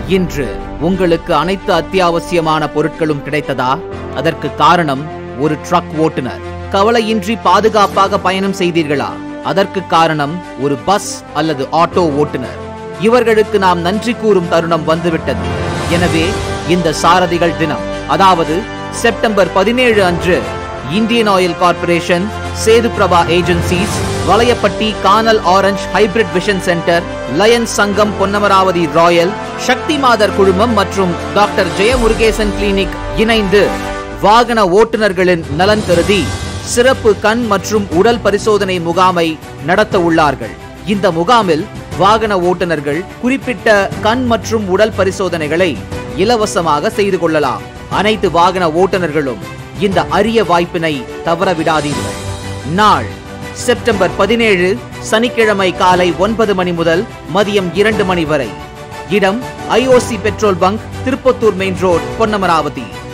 இன்று உங்களுக்கு அனைத்து அத்தியாவசியமான பொருட்களும் கிடைத்ததா அதற்கு காரணம் ஒரு ட்ரக் ஓட்டுநர் கவலையின்றி பாதுகாப்பாக பயணம் செய்தீர்களா அதற்கு காரணம் ஒரு பஸ் அல்லது ஆட்டோ ஓட்டுநர் இவர்களுக்கு நாம் நன்றி கூறும் தருணம் வந்துவிட்டது எனவே இந்த சாரதிகள் தினம் அதாவது செப்டம்பர் பதினேழு அன்று Indian oil corporation Sethu Prabha agencies Valayapatti Kanal orange hybrid vision centre lions சங்கம் பொன்னமராவதி ராயல் சக்தி மாதர் குழுமம் மற்றும் டாக்டர் ஜெயமுருகேசன் கிளினிக் இணைந்து வாகன ஓட்டுநர்களின் நலன் கருதி சிறப்பு கண் மற்றும் உடல் பரிசோதனை முகாமை நடத்த உள்ளார்கள் இந்த முகாமில் வாகன ஓட்டுநர்கள் குறிப்பிட்ட கண் மற்றும் உடல் பரிசோதனைகளை இலவசமாக செய்து கொள்ளலாம் அனைத்து வாகன ஓட்டுநர்களும் இந்த அரிய வாய்ப்பினை தவற விடாதீர்கள் நாள் செப்டம்பர் பதினேழு சனிக்கிழமை காலை ஒன்பது மணி முதல் மதியம் இரண்டு மணி வரை இடம் IOC petrol bunk Tiruppathur main road Ponnamaravathi